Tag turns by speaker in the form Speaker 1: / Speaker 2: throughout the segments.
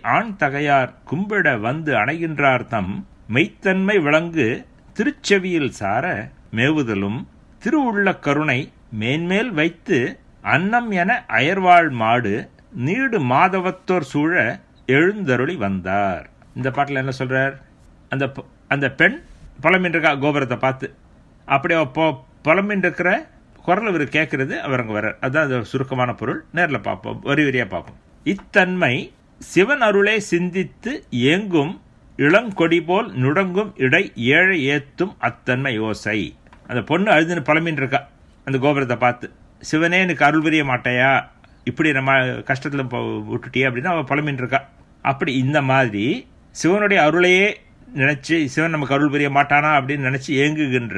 Speaker 1: ஆண் தகையார் கும்பிட வந்து அணைகின்றார் தம் மெய்த்தன்மை விளங்கு திருச்செவியில் சார மேவுதலும் திருவுள்ள கருணை மேன்மேல் வைத்து அன்னம் என அயர்வாள் மாடு நீடு மாதவத்தோர் சூழ எழுந்தருளி வந்தார் இந்த பாட்டில் என்ன சொல்றார் அந்த ப- அந்த பெண் புலம்பின்னு இருக்கா கோபுரத்தை பார்த்து அப்படி அவ பொ புலம்பின்னு இருக்கிற குரல் இவர் கேட்கறது அவர் அங்கே வர்றார் அதுதான் அது சுருக்கமான பொருள் நேரில் பார்ப்போம் வரி வரியா பார்ப்போம் இத்தன்மை சிவன் அருளே சிந்தித்து ஏங்கும் இளங்கொடி போல் நுடங்கும் இடை ஏழை ஏத்தும் அத்தன்மை யோசை அந்த பொண்ணு அழுதுன்னு புலம்பின்னு இருக்கா அந்த கோபுரத்தை பார்த்து சிவனே எனக்கு அருள் புரிய மாட்டையா இப்படி நம்ம கஷ்டத்தில் விட்டுட்டியே அப்படின்னு அவள் புலம்பின்னு இருக்கா அப்படி இந்த மாதிரி சிவனுடைய அருளையே நினைச்சு சிவன் நமக்கு அருள் புரிய மாட்டானா அப்படின்னு நினைச்சு ஏங்குகின்ற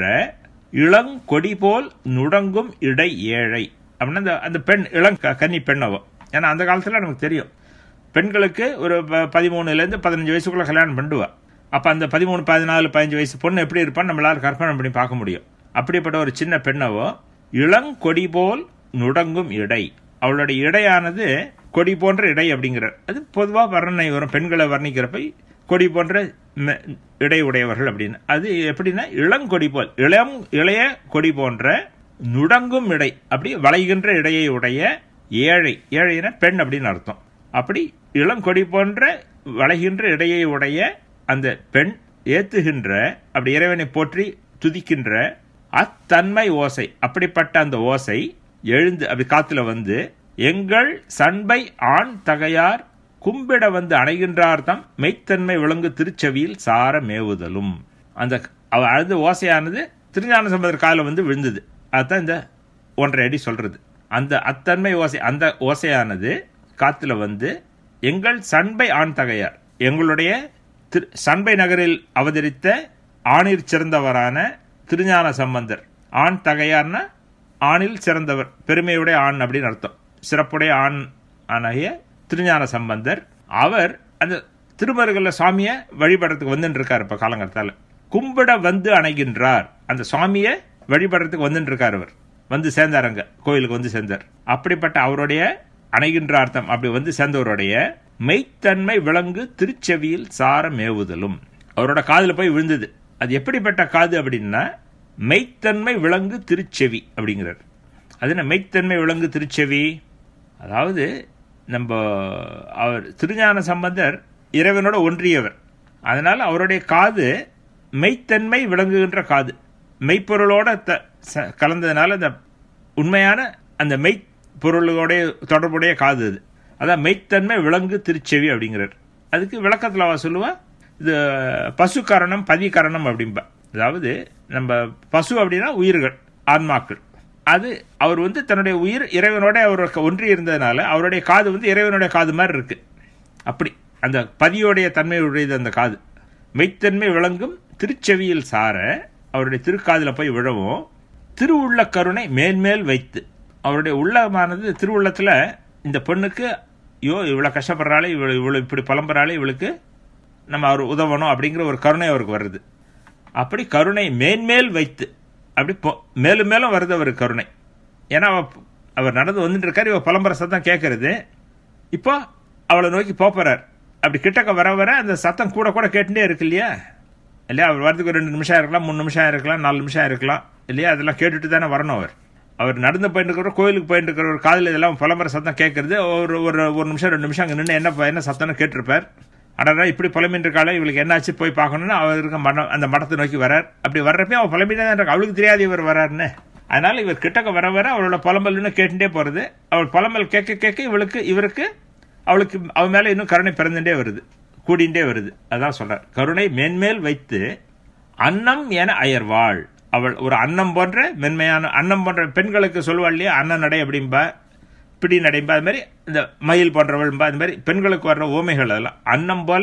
Speaker 1: இளங்கொடி போல் நுடங்கும் இடை ஏழை அப்படின்னா அந்த அந்த பெண் இளங் க- கன்னி பெண் அவ ஏன்னா அந்த காலத்தில் நமக்கு தெரியும் பெண்களுக்கு ஒரு ப- பதிமூணுலேருந்து பதினஞ்சு வயசுக்குள்ள கல்யாணம் பண்ணுவா அப்போ அந்த பதிமூணு பதினாலு பதினஞ்சு வயசு பொண்ணு எப்படி இருப்பான்னு நம்மளால கற்பனை பண்ணி பார்க்க முடியும் அப்படிப்பட்ட ஒரு சின்ன பெண்ணவோ இளங்கொடி போல் நுடங்கும் இடை அவளுடைய இடையானது கொடி போன்ற இடை அப்படிங்கிறார் அது பொதுவாக வர்ணனை வரும் பெண்களை வர்ணிக்கிறப்ப கொடி போன்ற மெ- இடை உடையவர்கள் அப்படின்னு அது எப்படின்னா இளங்கொடி போல் இளம் இளைய கொடி போன்ற நுடங்கும் இடை அப்படி வளைகின்ற இடையை உடைய ஏழை ஏழைனா பெண் அப்படின்னு அர்த்தம் அப்படி இளங்கொடி போன்ற வளைகின்ற இடையை உடைய அந்த பெண் ஏத்துகின்ற அப்படி இறைவனை போற்றி துதிக்கின்ற அத்தன்மை ஓசை அப்படிப்பட்ட அந்த ஓசை எழுந்து அப்படி காத்துல வந்து எங்கள் சண்பை ஆண் தகையார் கும்பிட வந்து அணைகின்றார் தம் மெய்த்தன்மை விளங்கு திருச்செவியில் சார மேவுதலும் அந்த அவ அழுத ஓசையானது திருஞான சம்பந்தர் காலில் வந்து விழுந்தது அதுதான் இந்த ஒன்றரை அடி சொல்றது அந்த அத்தன்மை ஓசை அந்த ஓசையானது காத்துல வந்து எங்கள் சண்பை ஆண் தகையார் எங்களுடைய திரு சண்பை நகரில் அவதரித்த ஆணிற் சிறந்தவரான திருஞான சம்பந்தர் ஆண் தகையார்னா ஆணில் சிறந்தவர் பெருமையுடைய ஆண் அப்படின்னு அர்த்தம் சிறப்புடைய ஆண் ஆனாகிய திருஞான சம்பந்தர் அவர் அந்த திருமருகல்ல சுவாமியை வழிபடுறதுக்கு வந்துட்டு இருக்காரு இப்ப காலங்கத்தால கும்பிட வந்து அணைகின்றார் அந்த சுவாமியை வழிபடுறதுக்கு வந்துட்டு இருக்கார் அவர் வந்து சேர்ந்தார் அங்க கோயிலுக்கு வந்து சேர்ந்தார் அப்படிப்பட்ட அவருடைய அணைகின்ற அர்த்தம் அப்படி வந்து சேர்ந்தவருடைய மெய்த்தன்மை விளங்கு திருச்செவியில் சார மேவுதலும் அவரோட காதுல போய் விழுந்தது அது எப்படிப்பட்ட காது அப்படின்னா மெய்த்தன்மை விளங்கு திருச்செவி அப்படிங்கிறார் அது என்ன மெய்த்தன்மை விளங்கு திருச்செவி அதாவது நம்ம அவர் திருஞான சம்பந்தர் இறைவனோட ஒன்றியவர் அதனால அவருடைய காது மெய்த்தன்மை விளங்குகின்ற காது மெய்ப்பொருளோட த- ச- கலந்ததுனால அந்த உண்மையான அந்த மெய்ப்பொருளோட தொடர்புடைய காது அது அதான் மெய்த்தன்மை விளங்கு திருச்செவி அப்படிங்கிறார் அதுக்கு விளக்கத்தில் அவ சொல்லுவா இது பசு கரணம் பதி கரணம் அப்படிம்பா அதாவது நம்ம பசு அப்படின்னா உயிர்கள் ஆன்மாக்கள் அது அவர் வந்து தன்னுடைய உயிர் இறைவனோட அவர் ஒன்றி இருந்ததுனால அவருடைய காது வந்து இறைவனுடைய காது மாதிரி இருக்கு அப்படி அந்த பதியோடைய தன்மையுடையது அந்த காது மெய்த்தன்மை விளங்கும் திருச்செவியில் சார அவருடைய திருக்காதில் போய் விழவும் திருவுள்ள கருணை மேல்மேல் வைத்து அவருடைய உள்ளமானது திருவுள்ளத்தில் இந்த பொண்ணுக்கு ஐயோ இவ்வளோ கஷ்டப்படுறாளே இவ்வளோ இவ்வளோ இப்படி புலம்புறாளே இவளுக்கு நம்ம அவர் உதவணும் அப்படிங்கிற ஒரு கருணை அவருக்கு வருது அப்படி கருணை மேன்மேல் வைத்து அப்படி பொ- மேலும் மேலும் வருது அவருக்கு கருணை ஏன்னா அவ அவர் நடந்து வந்துட்டு இருக்காரு இவ புலம்புற சத்தம் கேட்கறது இப்போ அவளை நோக்கி போறார் அப்படி கிட்டக்க வர வர அந்த சத்தம் கூட கூட கேட்டுட்டே இருக்கு இல்லையா இல்லையா அவர் வரதுக்கு ஒரு ரெண்டு நிமிஷம் இருக்கலாம் மூணு நிமிஷம் இருக்கலாம் நாலு நிமிஷம் இருக்கலாம் இல்லையா அதெல்லாம் கேட்டுட்டு தானே வரணும் அவர் அவர் நடந்து போயிட்டு இருக்கிற கோயிலுக்கு போயிட்டு இருக்கிற ஒரு காதில் இதெல்லாம் புலம்புற சத்தம் கேட்கறது ஒரு ஒரு ஒரு நிமிஷம் ரெண்டு நிமிஷம் அங்கே நின்று என்ன ப- என்ன சத்தம்னு கேட்டிருப்பார் அடடா இப்படி புலம்பின்னு இருக்காளே இவளுக்கு என்னாச்சு போய் பார்க்கணும்னு அவர் இருக்க மடம் அந்த மடத்தை நோக்கி வரார் அப்படி வர்றப்ப அவன் புலம்பிட்டே தான் இருக்கா அவளுக்கு தெரியாது இவர் வராருன்னு அதனால இவர் கிட்டக்க வர வர அவளோட புலம்பல் இன்னும் கேட்டுட்டே போறது அவள் புலம்பல் கேட்க கேட்க இவளுக்கு இவருக்கு அவளுக்கு அவன் மேல இன்னும் கருணை பிறந்துட்டே வருது கூடிண்டே வருது அதான் சொல்றார் கருணை மேன்மேல் வைத்து அன்னம் என அயர்வாள் அவள் ஒரு அன்னம் போன்ற மென்மையான அன்னம் போன்ற பெண்களுக்கு சொல்லுவாள் இல்லையா அன்ன நடை அப்படிம்பா பிடி நடைம்பா அது மாதிரி இந்த மயில் போன்றவள்பா அது மாதிரி பெண்களுக்கு வர்ற ஓமைகள் அதெல்லாம் அன்னம் போல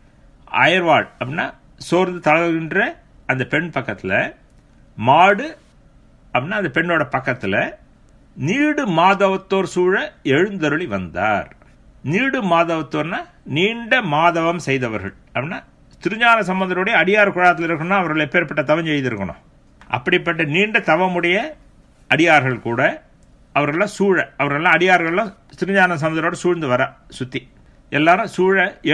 Speaker 1: அயர்வாள் அப்படின்னா சோர்ந்து தளர்கின்ற அந்த பெண் பக்கத்தில் மாடு அப்படின்னா அந்த பெண்ணோட பக்கத்தில் நீடு மாதவத்தோர் சூழ எழுந்தருளி வந்தார் நீடு மாதவத்தோர்னா நீண்ட மாதவம் செய்தவர்கள் அப்படின்னா திருஞான சம்பந்தருடைய அடியார் குழாத்தில் இருக்கணும்னா அவர்கள் எப்பேற்பட்ட தவம் செய்திருக்கணும் அப்படிப்பட்ட நீண்ட தவமுடைய அடியார்கள் கூட அவர்களெல்லாம் சூழ அவர்களெல்லாம் அடியார்கள்லாம் திருஞான சம்பந்தரோட சூழ்ந்து வர சுத்தி எல்லாரும் சூழ